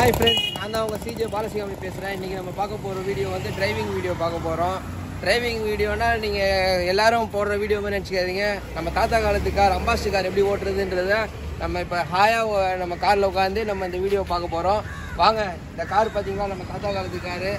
hi friends நான் தான் உங்கள் சிஜே பாலசிகாமி பேசுகிறேன் இன்றைக்கி நம்ம பார்க்க போகிற வீடியோ வந்து டிரைவிங் வீடியோ பார்க்க போகிறோம் டிரைவிங் வீடியோனா நீங்கள் எல்லாரும் போடுற வீடியோ மாதிரி நினச்சிக்காதீங்க நம்ம தாத்தா காலத்து கார் அம்பாஸ்டர் கார் எப்படி ஓட்டுறதுன்றத நம்ம இப்போ ஹாயாக நம்ம காரில் உட்காந்து நம்ம இந்த வீடியோ பார்க்க போகிறோம் வாங்க இந்த கார் பார்த்தீங்கன்னா நம்ம தாத்தா காலத்து காரு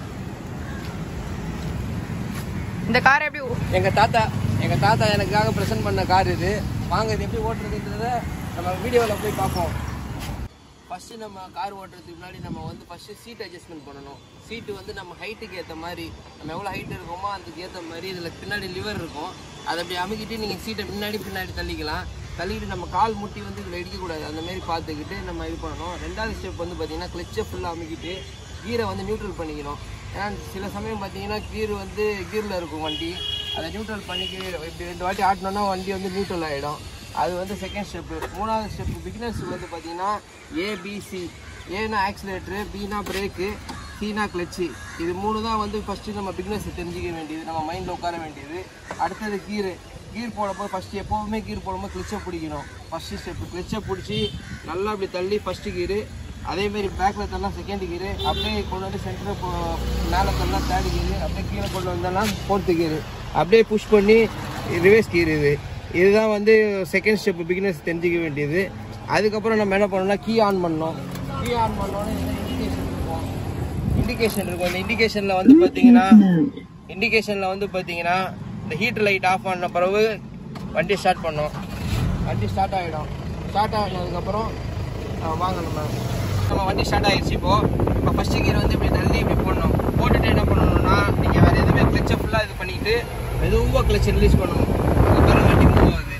இந்த கார் எப்படி ஓ- எங்கள் தாத்தா எங்கள் தாத்தா எனக்காக ப்ரெசென்ட் பண்ண கார் இது வாங்க இது எப்படி ஓட்டுறதுன்றத நம்ம வீடியோவில் போய் பார்ப்போம் ஃபஸ்ட்டு நம்ம கார் ஓட்டுறதுக்கு முன்னாடி நம்ம வந்து ஃபஸ்ட்டு சீட் அட்ஜஸ்ட்மெண்ட் பண்ணணும் சீட்டு வந்து நம்ம ஹைட்டுக்கு ஏற்ற மாதிரி நம்ம எவ்வளோ ஹைட் இருக்கோமோ அதுக்கு ஏற்ற மாதிரி இதில் பின்னாடி லிவர் இருக்கும் அதை அப்படி அமுக்கிட்டு நீங்கள் சீட்டை பின்னாடி பின்னாடி தள்ளிக்கலாம் தள்ளிக்கிட்டு நம்ம கால் முட்டி வந்து இதில் இடிக்கக்கூடாது அந்த மாதிரி பார்த்துக்கிட்டு நம்ம இது பண்ணணும் ரெண்டாவது ஸ்டெப் வந்து பார்த்தீங்கன்னா கிளச்சை ஃபுல்லாக அமுக்கிட்டு கீரை வந்து நியூட்ரல் பண்ணிக்கணும் ஏன்னா சில சமயம் பார்த்தீங்கன்னா கீர் வந்து கீரில் இருக்கும் வண்டி அதை நியூட்ரல் பண்ணிக்க இப்படி ரெண்டு வாட்டி ஆட்டினோன்னா வண்டி வந்து நியூட்ரல் ஆகிடும் அது வந்து செகண்ட் ஸ்டெப்பு மூணாவது ஸ்டெப்பு பிகினர்ஸுக்கு வந்து பார்த்தீங்கன்னா ஏபிசி ஏனா ஆக்சிலேட்டரு பினா பிரேக்கு சீனா கிளச்சு இது மூணு தான் வந்து ஃபஸ்ட்டு நம்ம பிகினர்ஸ் தெரிஞ்சிக்க வேண்டியது நம்ம மைண்டில் உட்கார வேண்டியது அடுத்தது கீரு கீர் போடும்போது ஃபஸ்ட்டு எப்போவுமே கீர் போடும்போது கிளச்சை பிடிக்கணும் ஃபஸ்ட்டு ஸ்டெப்பு கிளச்சை பிடிச்சி நல்லா அப்படி தள்ளி ஃபஸ்ட்டு கீரு அதேமாரி பேக்கில் தரலாம் செகண்ட் கீரு அப்படியே கொண்டு வந்து சென்டரை மேலே தரலாம் தேர்ட் கீரு அப்படியே கீழே கொண்டு வந்தோம்னா ஃபோர்த்து கீரு அப்படியே புஷ் பண்ணி ரிவர்ஸ் கீர் இது இதுதான் வந்து செகண்ட் ஸ்டெப் பிகினர்ஸ் தெரிஞ்சிக்க வேண்டியது அதுக்கப்புறம் நம்ம என்ன பண்ணணும்னா கீ ஆன் பண்ணோம் கீ ஆன் பண்ணோன்னே இண்டிகேஷன் இருக்கும் இண்டிகேஷன் இருக்கும் இந்த இண்டிகேஷனில் வந்து பார்த்தீங்கன்னா இண்டிகேஷனில் வந்து பார்த்தீங்கன்னா இந்த ஹீட் லைட் ஆஃப் பண்ண பிறகு வண்டி ஸ்டார்ட் பண்ணோம் வண்டி ஸ்டார்ட் ஆகிடும் ஸ்டார்ட் ஆகினதுக்கப்புறம் வாங்க நம்ம நம்ம வண்டி ஸ்டார்ட் ஆகிடுச்சு இப்போது இப்போ ஃபஸ்ட்டு கீர் வந்து இப்படி தள்ளி இப்படி போடணும் போட்டுட்டு என்ன பண்ணணும்னா நீங்கள் வேறு எதுவுமே கிளச்சை ஃபுல்லாக இது பண்ணிக்கிட்டு மெதுவாக கிளச்சை ரிலீஸ் பண்ணணும் அதுக்கப்புறம் வண்டி மூவ் ஆகுது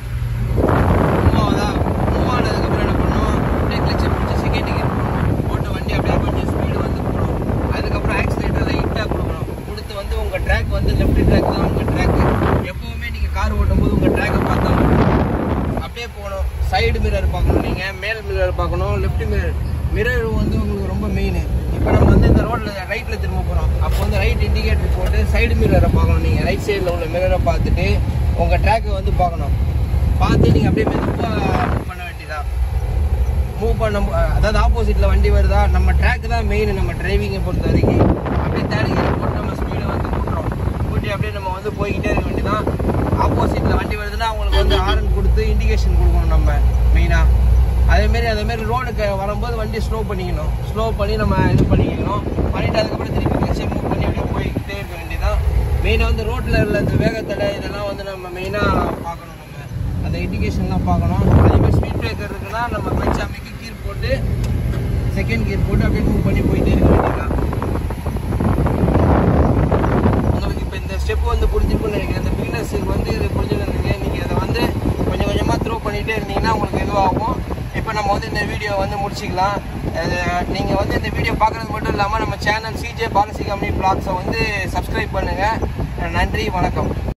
மூவ் ஆகுதா மூவ் ஆனதுக்கப்புறம் என்ன பண்ணணும் அப்படியே கிளச்சை பிடிச்சி செகண்ட் கீர் போட்டு வண்டி அப்படியே கொஞ்சம் ஸ்பீடு வந்து போகணும் அதுக்கப்புறம் ஆக்சிலேட்டர் லைட்டாக கொடுக்கணும் கொடுத்து வந்து உங்கள் ட்ராக் வந்து லெஃப்ட் ட்ராக் தான் உங்கள் ட்ராக் எப்போவுமே நீங்கள் கார் ஓட்டும் போது உங்கள் ட்ராக்கை பார்த்தா அப்படியே போகணும் சைடு மிரர் பார்க்கணும் நீங்கள் மேல் மிரர் பார்க்கணும் லெஃப்ட் மிரர் மிரர் வந்து உங்களுக்கு ரொம்ப மெயின் இப்போ நம்ம வந்து இந்த ரோட்டில் ரைட்டில் திரும்ப போகிறோம் அப்போ வந்து ரைட் இண்டிகேட்டர் போட்டு சைடு மிரரை பார்க்கணும் நீங்கள் ரைட் சைடில் உள்ள மிரரை பார்த்துட்டு உங்கள் ட்ராக்கை வந்து பார்க்கணும் பார்த்து நீங்கள் அப்படியே மெதுவாக மூவ் பண்ண வேண்டியதான் மூவ் பண்ண அதாவது ஆப்போசிட்டில் வண்டி வருதா நம்ம ட்ராக் தான் மெயின் நம்ம டிரைவிங்கை பொறுத்த வரைக்கும் அப்படியே தேடி போட்டு நம்ம ஸ்பீடை வந்து கூட்டுறோம் கூட்டி அப்படியே நம்ம வந்து போய்கிட்டே இருக்க வேண்டியதான் ஆப்போசிட்டில் வண்டி வருதுன்னா அவங்களுக்கு வந்து ஹாரன் கொடுத்து இண்டிகேஷன் கொடுக்கணும் நம்ம மெயினாக அதேமாரி அதேமாரி ரோடுக்கு வரும்போது வண்டி ஸ்லோ பண்ணிக்கணும் ஸ்லோ பண்ணி நம்ம இது பண்ணிக்கணும் பண்ணிட்டு அதுக்கப்புறம் திருப்பி கிளச்சை மூவ் பண்ணி அப்படியே போய்கிட்டே இருக்க வேண்டியதான் மெயினாக வந்து ரோட்டில் உள்ள இந்த வேகத்தடை இதெல்லாம் வந்து நம்ம மெயினாக பார்க்கணும் நம்ம அந்த இண்டிகேஷன்லாம் பார்க்கணும் அதேமாதிரி ஸ்பீட் பிரேக்கர் இருக்குன்னா நம்ம கிளச் அமைக்கி கீர் போட்டு செகண்ட் கீர் போட்டு அப்படியே மூவ் பண்ணி போயிட்டே இருக்க வேண்டியதான் உங்களுக்கு இப்போ இந்த ஸ்டெப் வந்து புரிஞ்சிருக்கும்னு நினைக்கிறேன் இந்த பிகினர்ஸுக்கு வந்து இது புரிஞ்சுருந்தீங்க நீங்கள் இதை வந்து கொஞ்சம் கொஞ்சமாக த்ரோ பண்ணிகிட்டே இருந்தீங்கன்னா உங்களுக்கு இதுவாகும் இப்போ நம்ம வந்து இந்த வீடியோ வந்து முடிச்சிக்கலாம் நீங்கள் வந்து இந்த வீடியோ பார்க்குறது மட்டும் இல்லாமல் நம்ம சேனல் சிஜே பாலசி கம்பெனி பிளாக்ஸை வந்து சப்ஸ்கிரைப் பண்ணுங்கள் நன்றி வணக்கம்